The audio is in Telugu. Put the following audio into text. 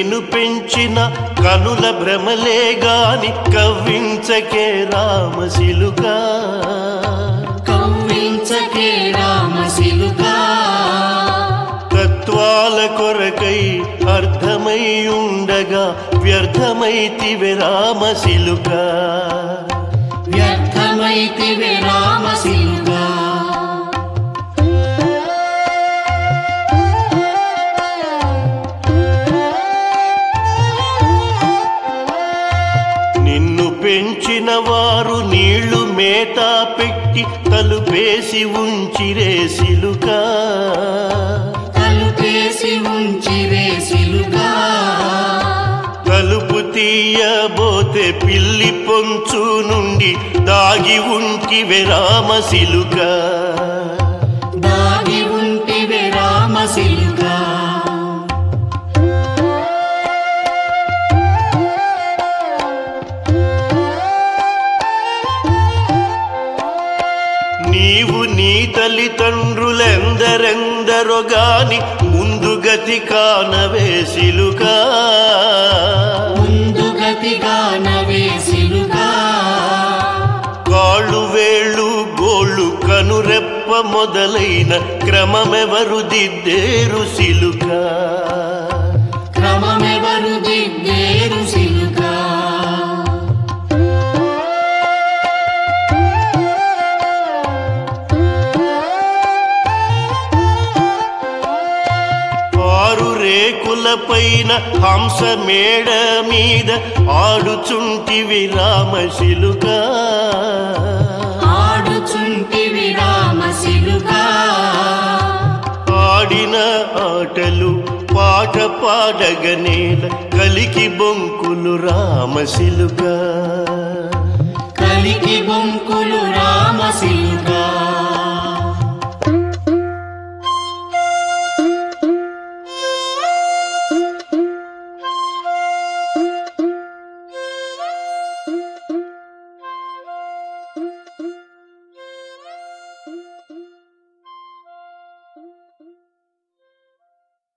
నిన్ను పెంచిన కనుల భ్రమలే గాని కవ్వించకే రామశిలుగా కవ్వించకే రామశిలుగా తత్వాల కొరకై అర్థమై ఉండగా వ్యర్థమైతివే రామశిలుగా వ్యర్థమైతివే రామశిలుగా నిన్ను పెంచిన వారు నీళ్లు మేత పెట్టి తలుపేసి ఉంచిరే శిలుగా తలుపేసి ఉంచివే శిలుగా తలుపు తీయబోతే పిల్లి పొంచు నుండి దాగి ఉంటివే రామశిలుగా దాగి ఉంటివే రామశిలుగా నీవు నీ తల్లిదండ్రులెందరెందరో గాని ముందు గతి కానవే శిలుగా ముందు గతిగా నవే శిలుగా కాళ్ళు వేళ్ళు గోళ్ళు కనురెప్ప మొదలైన క్రమమెవరు దిద్దేరు శిలుగా క్రమమెవరు దిద్దేరు శిలుగా ఆరు రేకుల పైన హంస మేడ మీద ఆడుచుంటివి రామశిలుగా ఆడుచుంటివి రామశిలుగా ఆడిన ఆటలు పాట పాడగనేల కలికి బొంకులు రామశిలుగా కలికి బొంకులు రామశిలుగా